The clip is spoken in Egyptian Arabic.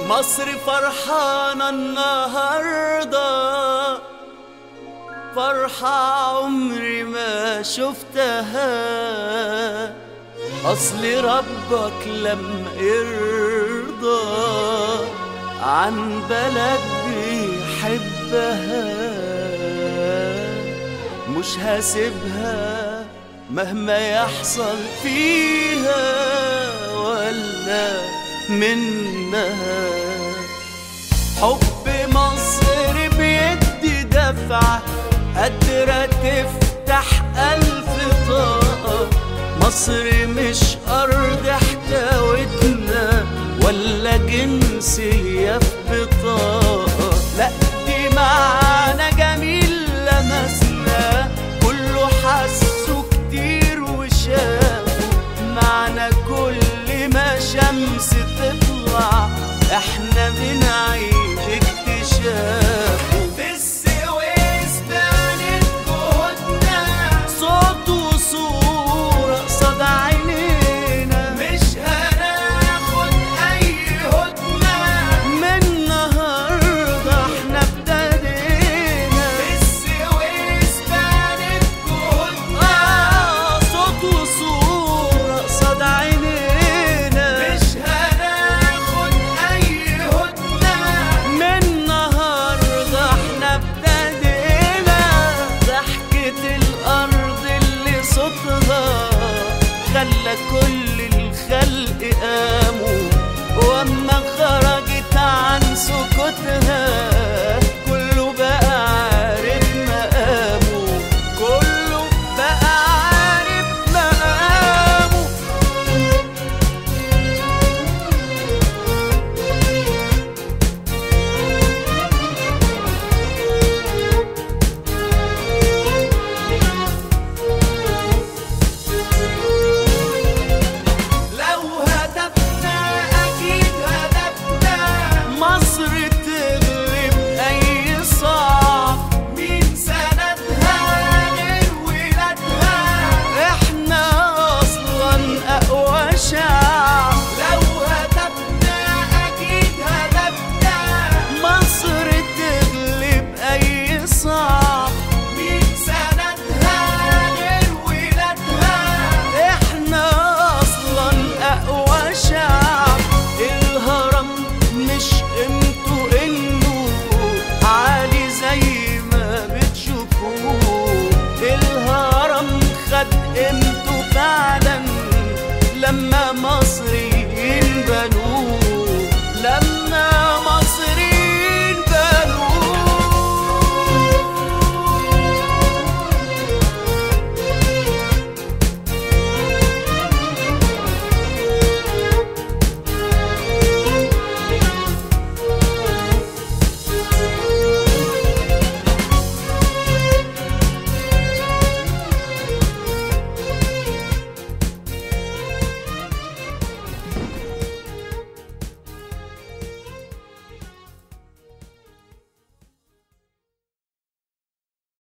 مصر فرحانة النهاردة فرحة عمري ما شفتها أصل ربك لما يرضى عن بلد بيحبها مش هسيبها مهما يحصل فيها ولا منها حب مصر بيدي دفعة قادرة تفتح ألف طاقة مصر مش أرض احتوتنا ولا جنسية في بطاقة لا دي معنى جميل لمسنا كله حسه كتير وشافه معنى كل ما شمس تطلع احنا بنعيش اكتشافه في السويس بانت جهودنا صوت وصورة قصاد عينينا مش هناخد اي هدنة من النهاردة احنا ابتدينا في السويس بانت جهودنا صوت وصورة قصاد عينينا مش هناخد اي هدنة من النهاردة احنا ابتدينا ضحكة الارض اللي صوتها خلى كل الخلق قاموا واما خرجت عن سكوتها كله بقى عارف مقامه كله بقى عارف مقامه لو هدفنا أكيد هدفنا مصر تغلب أي صعب مين سندها غير ولادها إحنا أصلا أقوى شعب لو هدفنا أكيد هدفنا مصر تغلب أي صعب مين سندها غير ولادها احنا اصلا اقوى شعب الهرم مش قيمته انه عالي زي ما بتشوفوه الهرم خد قيمته